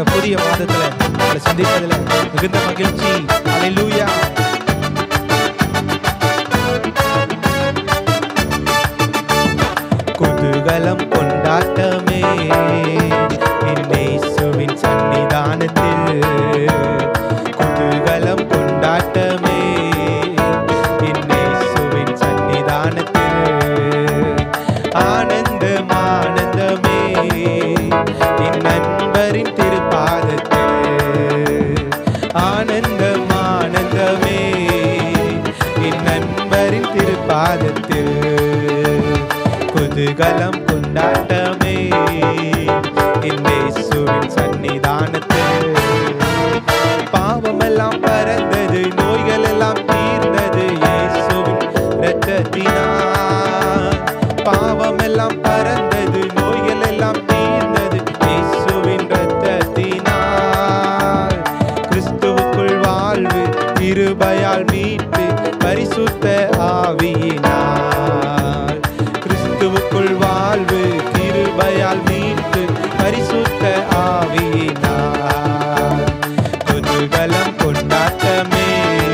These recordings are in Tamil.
இந்த புதிய மாதத்துல உங்களை சந்திப்பதில் மிகுந்த மகிழ்ச்சி அல்லேலூயா குதூகலம் கொண்டாட்டமே என்னேசுவின் சன்னிதானத்தில் குதூகலம் கொண்டாட்டமே என்னேசுவின் சன்னிதானத்தில் ஆனந்தம் ஆனந்தமே என் நண்பரின் திருப்பாதத்தில் ஆனந்தம் ஆனந்தமே என் நண்பரின் திருப்பாதத்தில் குதூகலம் கொண்டாட்டமே இயேசுவின் சன்னிதானத்தில் பாவமெல்லாம் பறந்தது நோய்கள் எல்லாம் தீர்ந்தது இயேசுவின் இரத்தத்தினால் பாவமெல்லாம் பறந்தது நோய்கள் எல்லாம் தீர்ந்தது இயேசுவின் இரத்தத்தினால் கிறிஸ்துவுக்குள் வாழ்வு கிருபையால் மீட்டு பரிசுத்த ஆவியினால் கிறிஸ்துவுக்குள் வாழ்வு கிருபையால் மீட்டு பரிசுத்த ஆவியினால் குதூகலம் கொண்டாட்டமே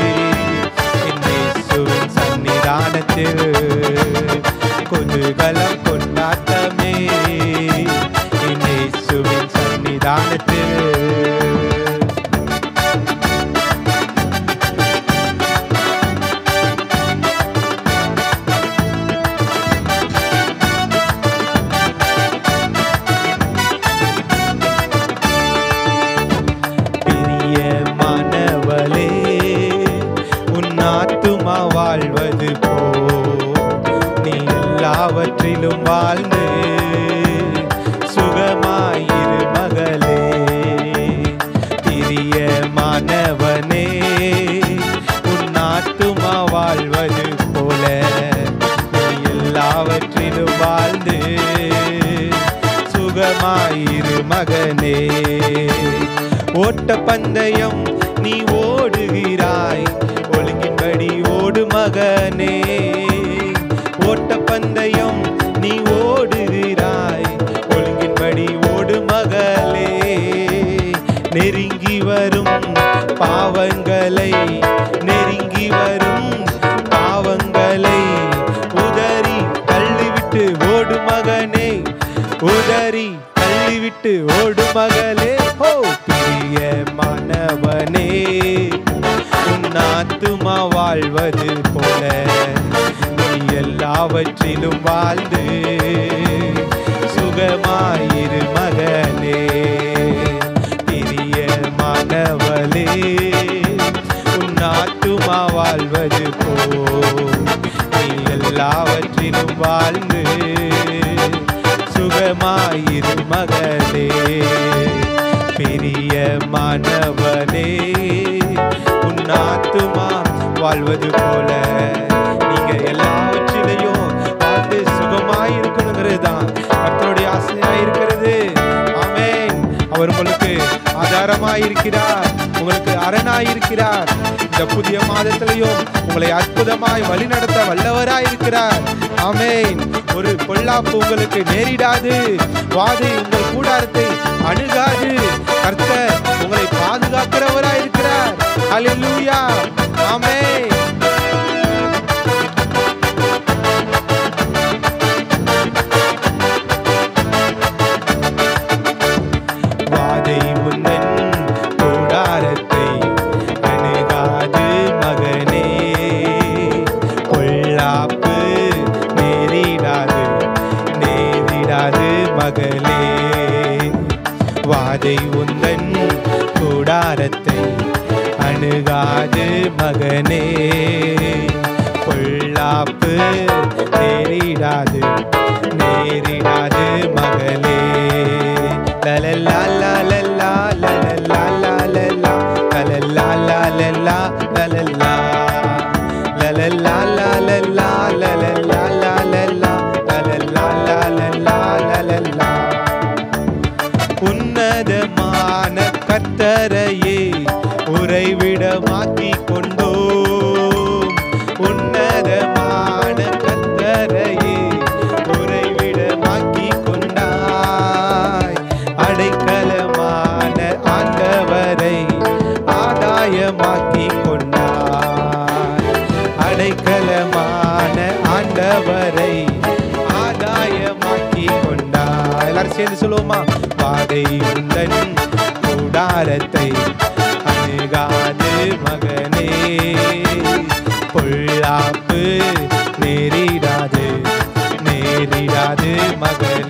இயேசுவின் சன்னிதானத்தில் குதூகலம் கொண்டாட்டமே இயேசுவின் சன்னிதானத்தில் பிரியமானவளே உன் ஆத்துமா வாழ்வது போ நீ எல்லாவற்றிலும் வாழ்ந்து சுகமாயிரு மகளே பிரியமானவனே உன் ஆத்துமா வாழ்வது போல நீ எல்லாவற்றிலும் வாழ்ந்து சுகமாயிரு மகனே ஓட்ட பந்தயம் நீ ஓடுகிறாய் ஒழுங்கின்படி ஓடு மகனே ஓட்ட பந்தயம் நீ ஓடுகிறாய் ஒழுங்கின்படி ஓடு மகளே நெருங்கி வரும் பாவங்களை நெருங்கி வரும் பாவங்களை உதறி தள்ளிவிட்டு ஓடு மகனே உதறி தள்ளிவிட்டு ஓடு மகளே ஹோ பிரிய மாணவனே உன் ஆத்துமா வாழ்வது போல நீ எல்லாவற்றிலும் வாழ்ந்து சுகமாயிரு மகனே பிரிய மாணவளே உன் ஆத்துமா வாழ்வது போ நீ எல்லாவற்றிலும் வாழ்ந்து சுகமாயிரு மகளே பெரிய மாணவனே உன் ஆத்துமா வாழ்வது போல நீங்க எல்லாவற்றிலையும் வாழ்ந்து சுகமாயிருக்கணுங்கிறது தான் கர்த்தருடைய ஆசையா இருக்கிறது ஆமென் அவர் உங்களுக்கு ஆதாரமாயிருக்கிறார் உங்களுக்கு அரணாயிருக்கிறார் இந்த புதிய மாதத்திலையும் உங்களை அற்புதமாய் வழிநடத்த வல்லவராயிருக்கிறார் ஆமென் ஒரு பொல்லாப்பு உங்களுக்கு நேரிடாது வாதை உங்கள் கூடாரத்தை அணுகாது கர்த்தர் உங்களை பாதுகாக்கிறவராயிருக்கிறார் அல்லேலூயா ஆமென் வாதை உந்தன் கூடாரத்தை அணுகாது மகனே பொல்லாப்பு நேரிடாது நேரிடாது மகளே வாதை உந்தன் கூடாரத்தை அணுகாது மகனே பொல்லாப்பு நேரிடாது நேரிடாது மகளே லலலா லலலா லலலா லலலா லலலா லலலா லலலா லலலா லலலா லலலா லலலா லலலா லலலா லலலா உன்னதமான கத்தரையே உறைவிடமாக்கி கொண்டோம் உன்னதமான கத்தரையே அடைக்கலமான ஆண்டவரை ஆதாயமாக்கி கொண்டா எல்லாரும் சேர்ந்து சொல்லுவோமா பாதை உந்தன் கூடாரத்தை அணுகாது மகனே பொல்லாப்பு நேரிடாது நேரிடாது மகனே